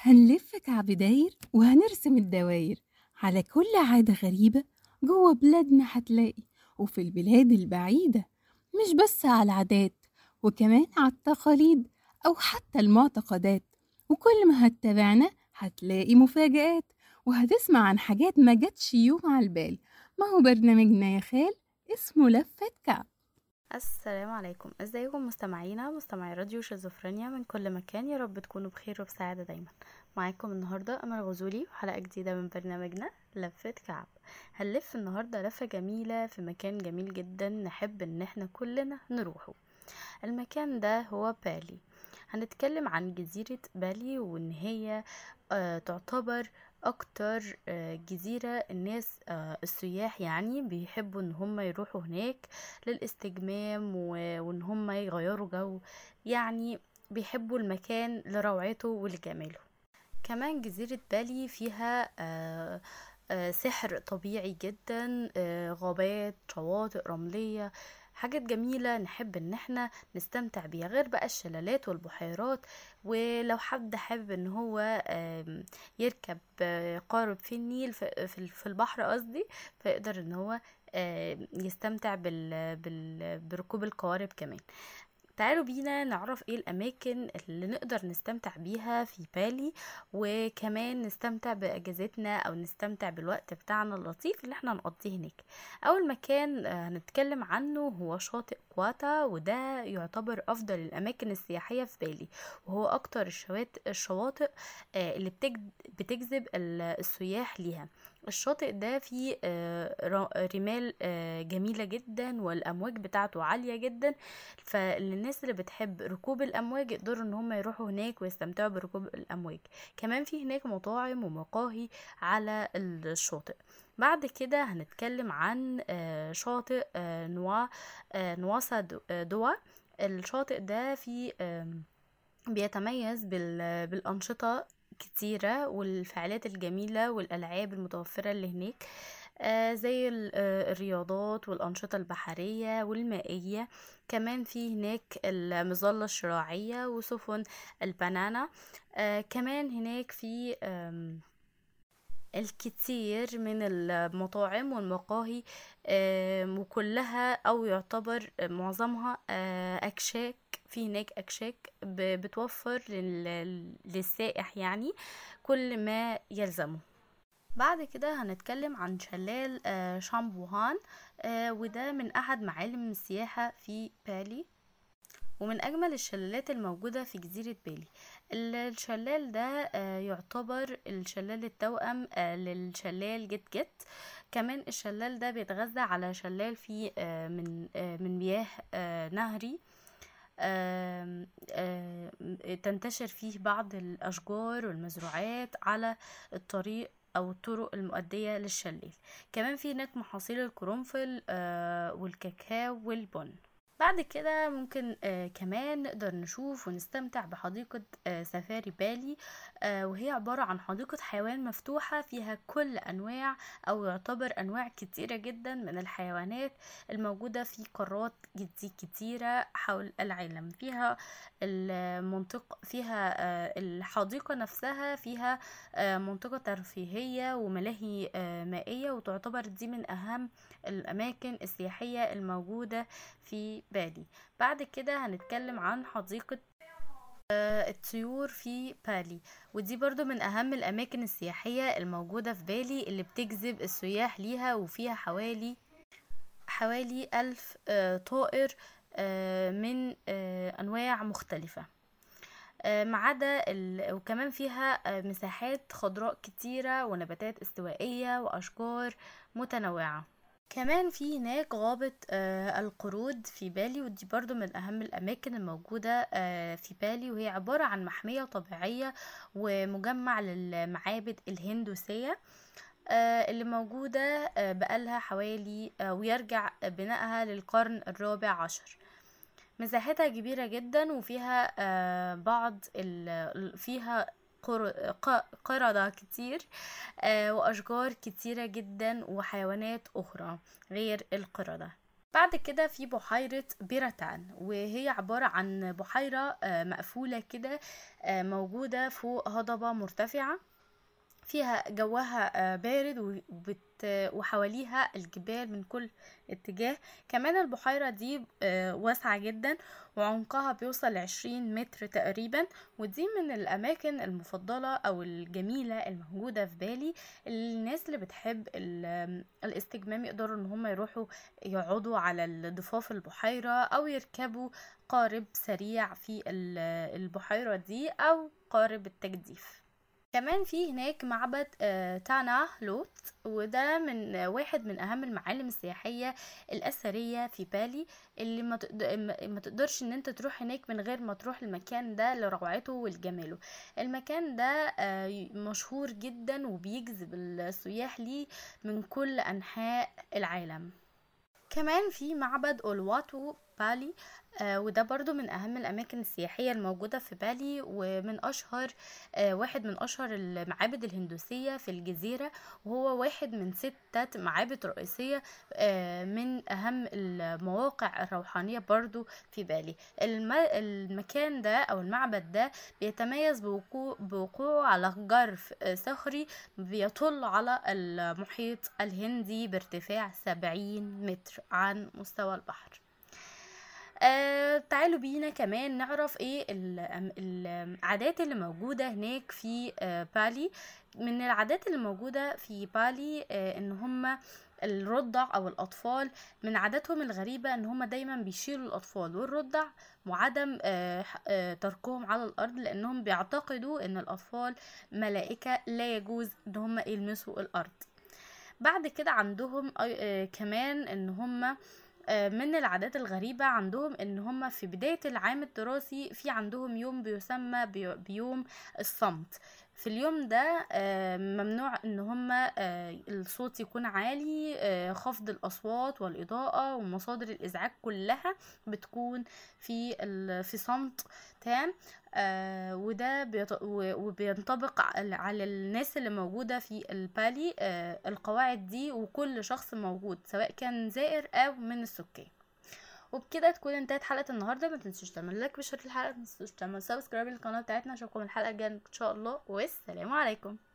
هنلف كعب داير وهنرسم الدواير على كل عادة غريبة جوه بلادنا هتلاقي وفي البلاد البعيدة مش بس على العادات وكمان على التقاليد أو حتى المعتقدات وكل ما هتتابعنا هتلاقي مفاجآت وهتسمع عن حاجات ما جاتش يوم على البال ما هو برنامجنا يا خال اسمه لفة كعب السلام عليكم ازيكم مستمعينا مستمعي راديو شيزوفرينيا من كل مكان يا رب تكونوا بخير وبسعادة دايما معاكم النهاردة أمل غزولي وحلقة جديدة من برنامجنا لفة كعب هنلف النهاردة لفة جميلة في مكان جميل جدا نحب ان احنا كلنا نروحه المكان ده هو بالي هنتكلم عن جزيرة بالي وان هي آه تعتبر اكتر آه، جزيرة الناس آه، السياح يعني بيحبوا ان هم يروحوا هناك للاستجمام و- وان هم يغيروا جو يعني بيحبوا المكان لروعته ولجماله كمان جزيرة بالي فيها آه، آه، سحر طبيعي جدا آه، غابات شواطئ رملية حاجات جميلة نحب ان احنا نستمتع بيها غير بقى الشلالات والبحيرات ولو حد حابب ان هو آم، يركب آه، قارب في النيل في في- في البحر قصدي فيقدر ان هو آم، يستمتع بال بال بركوب القوارب كمان تعالوا بينا نعرف ايه الاماكن اللي نقدر نستمتع بيها في بالي وكمان نستمتع باجازتنا او نستمتع بالوقت بتاعنا اللطيف اللي احنا هنقضيه هناك اول مكان آه، هنتكلم عنه هو شاطئ كواتا وده يعتبر افضل الاماكن السياحيه في بالي وهو اكتر الشوات الشواطئ آه، اللي بتج- بتجذب ال- السياح ليها الشاطئ ده فيه آه، ر- رمال آه، جميله جدا والامواج بتاعته عاليه جدا فالناس اللي بتحب ركوب الامواج يقدروا ان هم يروحوا هناك ويستمتعوا بركوب الامواج كمان في هناك مطاعم ومقاهي على الشاطئ بعد كده هنتكلم عن آه، شاطئ آه، نوا آه، نواسا دو- آه، دوا الشاطئ ده فيه آم، بيتميز بال- بالأنشطة كتيرة والفعاليات الجميلة والألعاب المتوفرة اللي هناك آه، زي ال- آه، الرياضات والأنشطة البحرية والمائية كمان في هناك المظلة الشراعية وسفن البنانا آه، كمان هناك في آم، الكثير من المطاعم والمقاهي آم، وكلها او يعتبر معظمها آه، اكشاك في هناك اكشاك ب- بتوفر لل- للسائح يعني كل ما يلزمه بعد كده هنتكلم عن شلال آه، شامبوهان آه، وده من احد معالم السياحة في بالي ومن أجمل الشلالات الموجودة في جزيرة بالي ال- الشلال ده آه، يعتبر الشلال التوأم آه، للشلال جت جت كمان الشلال ده بيتغذى على شلال فيه آه، من آه، من مياه آه، نهري آم، آم، تنتشر فيه بعض الأشجار والمزروعات على الطريق أو الطرق المؤدية للشلال كمان في هناك محاصيل القرنفل آه، والكاكاو والبن بعد كده ممكن آه كمان نقدر نشوف ونستمتع بحديقة آه سفاري بالي آه وهي عبارة عن حديقة حيوان مفتوحة فيها كل أنواع أو يعتبر أنواع كتيرة جدا من الحيوانات الموجودة في قارات جدي كتيرة حول العالم فيها المنطقة فيها آه الحديقة نفسها فيها آه منطقة ترفيهية وملاهي آه مائية وتعتبر دي من أهم الأماكن السياحية الموجودة في بالي بعد كده هنتكلم عن حديقة آه، الطيور في بالي ودي برضو من أهم الأماكن السياحية الموجودة في بالي اللي بتجذب السياح ليها وفيها حوالي حوالي ألف آه، طائر آه، من آه، أنواع مختلفة آه، ما عدا ال... وكمان فيها آه، مساحات خضراء كتيرة ونباتات استوائية وأشجار متنوعة كمان في هناك غابة آه، القرود في بالي ودي برضو من أهم الأماكن الموجودة آه، في بالي وهي عبارة عن محمية طبيعية ومجمع للمعابد الهندوسية آه، اللي موجودة آه، بقالها حوالي آه، ويرجع بنائها للقرن الرابع عشر مساحتها كبيرة جدا وفيها آه، بعض ال- فيها قر- ق- قردة كتير آه، وأشجار كتيرة جدا وحيوانات أخرى غير القردة بعد كده في بحيرة بيرتان وهي عبارة عن بحيرة آه، مقفولة كده آه، موجودة فوق هضبة مرتفعة فيها جوها آه، بارد وبت وحواليها الجبال من كل اتجاه كمان البحيرة دي آه، واسعة جدا وعمقها بيوصل لعشرين متر تقريبا ودي من الأماكن المفضلة أو الجميلة الموجودة في بالي الناس اللي بتحب ال- الاستجمام يقدروا ان هم يروحوا يقعدوا على ضفاف البحيرة أو يركبوا قارب سريع في ال- البحيرة دي أو قارب التجديف كمان في هناك معبد آه، تانا لوت وده من آه، واحد من اهم المعالم السياحيه الاثريه في بالي اللي ما تقد- ما- ما تقدرش ان انت تروح هناك من غير ما تروح المكان ده لروعته ولجماله المكان ده آه، ي- مشهور جدا وبيجذب السياح ليه من كل انحاء العالم كمان في معبد أولواتو بالي آه وده برضو من أهم الأماكن السياحية الموجودة في بالي ومن أشهر آه واحد من أشهر المعابد الهندوسية في الجزيرة وهو واحد من ستة معابد رئيسية آه من أهم المواقع الروحانية برضو في بالي الم المكان ده أو المعبد ده بيتميز بوقوع بوقوعه على جرف آه صخري بيطل على المحيط الهندي بارتفاع 70 متر عن مستوى البحر آه تعالوا بينا كمان نعرف ايه ال- العادات اللي موجودة هناك في آه بالي من العادات اللي موجودة في بالي آه ان هم الرضع او الاطفال من عاداتهم الغريبة ان هم دايما بيشيلوا الاطفال والرضع وعدم آه آه تركهم على الارض لانهم بيعتقدوا ان الاطفال ملائكة لا يجوز ان هم يلمسوا الارض بعد كده عندهم أي- آه، كمان ان هم آه، من العادات الغريبة عندهم ان هم في بداية العام الدراسي في عندهم يوم بيسمى بي- بيوم الصمت في اليوم ده آه، ممنوع ان هم آه، الصوت يكون عالي آه، خفض الاصوات والاضاءة ومصادر الازعاج كلها بتكون في ال- في صمت تام آه وده بيط... و- وبينطبق على على الناس اللي موجودة في البالي آه القواعد دي وكل شخص موجود سواء كان زائر أو من السكان وبكده تكون انتهت حلقة النهاردة ما تنسوش تعملوا لايك بشرط الحلقة ما تنسوش تعملوا سبسكرايب للقناة بتاعتنا اشوفكم الحلقة الجاية ان شاء الله والسلام عليكم